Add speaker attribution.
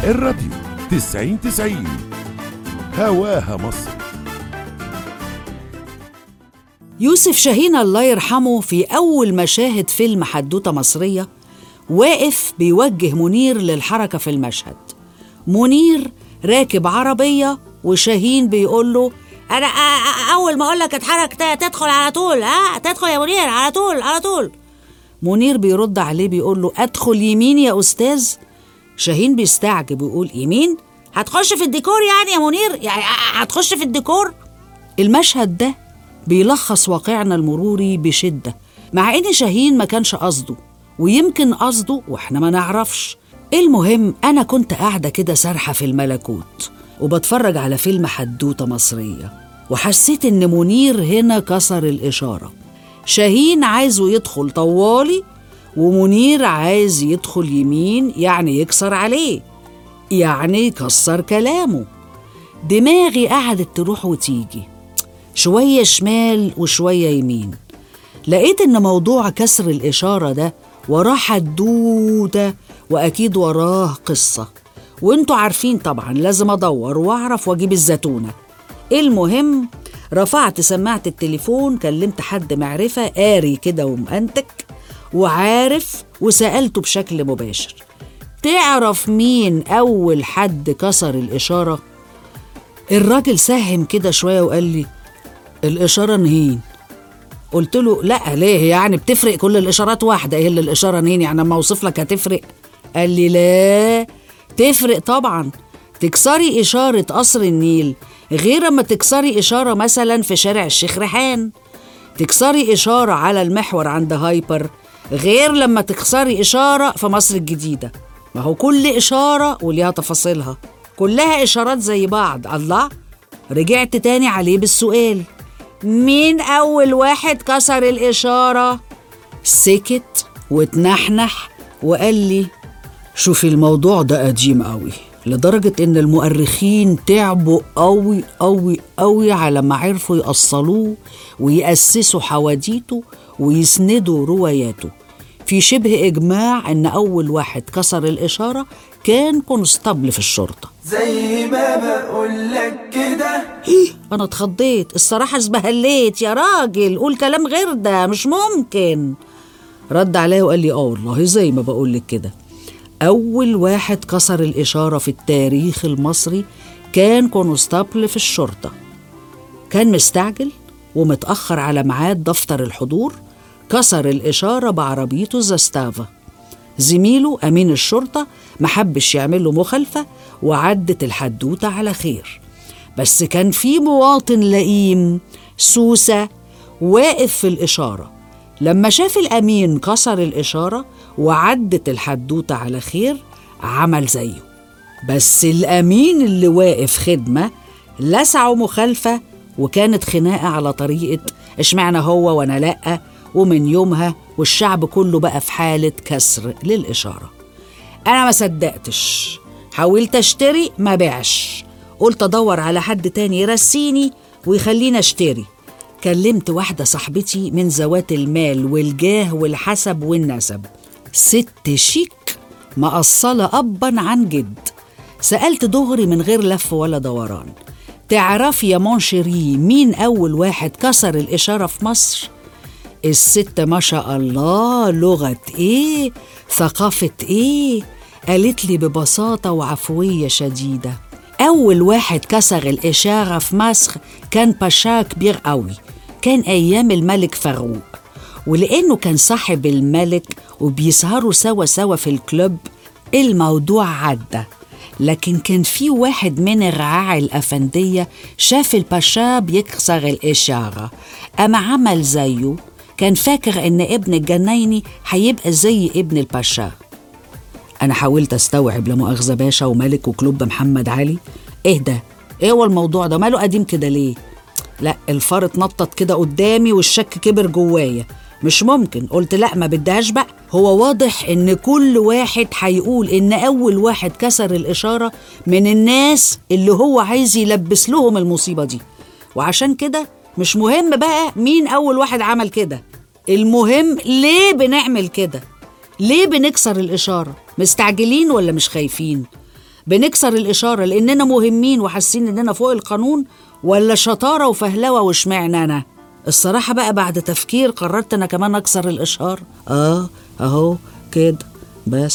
Speaker 1: الراديو تسعين تسعين هواها مصر
Speaker 2: يوسف شاهين الله يرحمه في أول مشاهد فيلم حدوتة مصرية واقف بيوجه منير للحركة في المشهد منير راكب عربية وشاهين بيقول له
Speaker 3: انا أ- أ- اول ما اقول لك اتحرك ت- تدخل على طول ها تدخل يا منير على طول على طول
Speaker 2: منير بيرد عليه بيقول له أدخل يمين يا أستاذ شاهين بيستعجب ويقول يمين
Speaker 3: هتخش في الديكور يعني يا منير يعني أ- هتخش في الديكور
Speaker 2: المشهد ده بيلخص واقعنا المروري بشدة مع إن شاهين ما كانش قصده ويمكن قصده وإحنا ما نعرفش المهم أنا كنت قاعدة كده سارحة في الملكوت وبتفرج على فيلم حدوتة مصرية وحسيت إن منير هنا كسر الإشارة شاهين عايزه يدخل طوالي ومنير عايز يدخل يمين يعني يكسر عليه يعني يكسر كلامه دماغي قعدت تروح وتيجي شوية شمال وشوية يمين لقيت إن موضوع كسر الإشارة ده وراه حدوتة وأكيد وراه قصة وانتوا عارفين طبعا لازم أدور وأعرف وأجيب الزتونة المهم رفعت سماعة التليفون كلمت حد معرفة قاري كده ومأنتك وعارف وسألته بشكل مباشر تعرف مين أول حد كسر الإشارة؟ الراجل ساهم كده شوية وقال لي الإشارة نهين قلت له لا ليه يعني بتفرق كل الإشارات واحدة إيه اللي الإشارة نهين يعني لما أوصف لك هتفرق قال لي لا تفرق طبعا تكسري إشارة قصر النيل غير أما تكسري إشارة مثلا في شارع الشيخ ريحان تكسري إشارة على المحور عند هايبر غير لما تكسري إشارة في مصر الجديدة ما هو كل إشارة وليها تفاصيلها كلها إشارات زي بعض الله رجعت تاني عليه بالسؤال مين أول واحد كسر الإشارة؟ سكت وتنحنح وقال لي شوفي الموضوع ده قديم قوي لدرجة إن المؤرخين تعبوا قوي قوي قوي على ما عرفوا يأصلوه ويأسسوا حواديته ويسندوا رواياته في شبه إجماع إن أول واحد كسر الإشارة كان كونستابل في الشرطة
Speaker 4: زي ما بقولك كده
Speaker 2: أنا اتخضيت الصراحة اسبهليت يا راجل قول كلام غير ده مش ممكن رد عليا وقال لي آه والله زي ما بقولك كده أول واحد كسر الإشارة في التاريخ المصري كان كونستابل في الشرطة كان مستعجل ومتأخر على ميعاد دفتر الحضور كسر الإشارة بعربيته زستافا زميله أمين الشرطة محبش يعمله مخالفة وعدت الحدوتة على خير بس كان في مواطن لئيم سوسة واقف في الإشارة لما شاف الأمين كسر الإشارة وعدت الحدوتة على خير عمل زيه بس الأمين اللي واقف خدمة لسعه مخالفة وكانت خناقة على طريقة اشمعنى هو وأنا لأ ومن يومها والشعب كله بقى في حالة كسر للإشارة أنا ما صدقتش حاولت أشتري ما بيعش قلت أدور على حد تاني يرسيني ويخليني أشتري كلمت واحدة صاحبتي من ذوات المال والجاه والحسب والنسب ست شيك مقصلة أبا عن جد سألت دغري من غير لف ولا دوران تعرفي يا مونشيري مين أول واحد كسر الإشارة في مصر؟ الست ما شاء الله لغة إيه؟ ثقافة إيه؟ قالت لي ببساطة وعفوية شديدة أول واحد كسر الإشارة في مصر كان باشا كبير قوي كان أيام الملك فاروق ولأنه كان صاحب الملك وبيسهروا سوا سوا في الكلوب الموضوع عدى لكن كان في واحد من الرعاع الأفندية شاف الباشا بيكسر الإشارة أما عمل زيه كان فاكر إن ابن الجنايني هيبقى زي ابن الباشا أنا حاولت أستوعب لا مؤاخذة باشا وملك وكلوب محمد علي إيه ده؟ إيه هو الموضوع ده؟ ماله قديم كده ليه؟ لا الفار اتنطط كده قدامي والشك كبر جوايا مش ممكن قلت لا ما بدهاش بقى هو واضح ان كل واحد هيقول ان اول واحد كسر الاشاره من الناس اللي هو عايز يلبس لهم المصيبه دي وعشان كده مش مهم بقى مين اول واحد عمل كده المهم ليه بنعمل كده ليه بنكسر الاشاره مستعجلين ولا مش خايفين بنكسر الإشارة لأننا مهمين وحاسين إننا فوق القانون ولا شطارة وفهلوة وشمعنا أنا الصراحة بقى بعد تفكير قررت أنا كمان أكسر الإشارة آه أهو كده بس